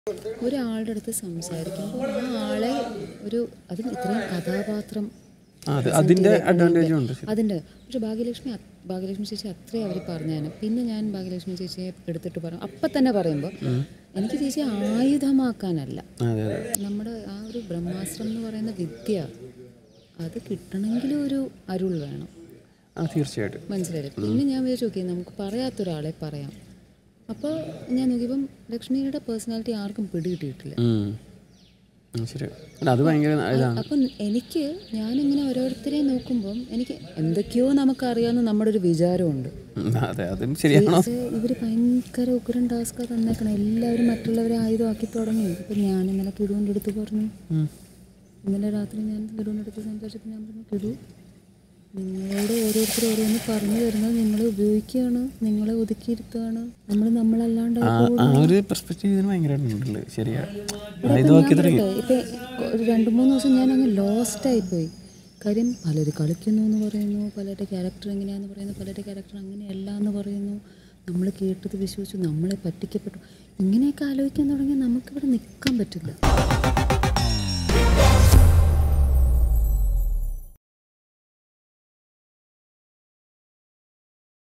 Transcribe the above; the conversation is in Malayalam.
ഒരാളുടെ അടുത്ത് സംസാരിക്കുമ്പോൾ ആ ആളെ ഒരു അതിന് ഇത്രയും കഥാപാത്രം ആ, അത് അതിൻ്റെ അഡ്വാൻറ്റേജും ഉണ്ട് ശരി. അതിൻ്റെ പക്ഷെ ഭാഗ്യലക്ഷ്മി അത്- ഭാഗ്യലക്ഷ്മി ചേച്ചി അത്രയും അവർ പറഞ്ഞാണ് പിന്നെ ഞാൻ ഭാഗ്യലക്ഷ്മി ചേച്ചിയെ എടുത്തിട്ട് പറഞ്ഞു അപ്പം തന്നെ പറയുമ്പോൾ എനിക്ക് ചേച്ചി ആയുധമാക്കാനല്ല അതെ അതെ നമ്മുടെ ആ ഒരു ബ്രഹ്മാസ്ത്രം എന്ന് പറയുന്ന വിദ്യ അത് കിട്ടണമെങ്കിലും ഒരു അരുൾ വേണം ആ തീർച്ചയായിട്ടും മനസ്സിലായില്ലേ പിന്നെ ഞാൻ വിചാരിച്ചു നോക്കി നമുക്ക് പറയാത്തൊരാളെ പറയാം അപ്പോൾ ഞാൻ നോക്കിയപ്പം ലക്ഷ്മിയുടെ പേഴ്സണാലിറ്റി ആർക്കും പിടികിട്ടിയിട്ടില്ല ഉം. ഉം, ശരി അല്ല അത് ഭയങ്കര ഇതാണ് അപ്പം എനിക്ക് ഞാനിങ്ങനെ ഓരോരുത്തരെയും നോക്കുമ്പം എനിക്ക് എന്തൊക്കെയോ നമുക്കറിയാമെന്ന് നമ്മുടെ ഒരു വിചാരമുണ്ട് ഉം, അതെ അതും ശരിയാണോ പക്ഷേ ഇവർ ഭയങ്കര ഉഗ്രൻ ടാസ്ക്കാണ് തന്നേക്കണം എല്ലാവരും മറ്റുള്ളവരെ ആയുധമാക്കി തുടങ്ങി ഇപ്പം ഞാൻ ഇന്നലെ കിടുവിൻ്റെ അടുത്ത് പറഞ്ഞു ഉം. ഇന്നലെ രാത്രി ഞാൻ കിടുവിൻ്റെ അടുത്ത് സംസാരിച്ചപ്പോൾ ഞാൻ പറഞ്ഞു കിടു നിങ്ങളോട് ഓരോരുത്തർ ഓരോന്ന് പറഞ്ഞു തരുന്നത് നിങ്ങളെ ഉപയോഗിക്കുകയാണ് നിങ്ങളെ ഒതുക്കിയിരുത്തുകയാണ് നമ്മൾ നമ്മളല്ലാണ്ട് ആ ആ ഒരു പെർസ്പെക്റ്റീവ് ഇതിന് ഭയങ്കരമായിട്ടുണ്ടല്ലേ ശരിയാ ആയുധമാക്കി തുടങ്ങി ഇപ്പൊ ഒരു രണ്ട് മൂന്ന് ദിവസം ഞാൻ അങ്ങ് ലോസ്റ്റ് ആയിപ്പോയി കാര്യം പലര് കളിക്കുന്നു എന്ന് പറയുന്നു പലരുടെ ക്യാരക്ടർ എങ്ങനെയാന്ന് പറയുന്നു പലരുടെ ക്യാരക്ടർ അങ്ങനെയല്ല എന്ന് പറയുന്നു നമ്മൾ കേട്ടത് വിശ്വസിച്ചു നമ്മളെ പറ്റിക്കപ്പെട്ടു ഇങ്ങനെയൊക്കെ ആലോചിക്കാൻ തുടങ്ങിയാൽ നമുക്കിവിടെ നിൽക്കാൻ പറ്റില്ല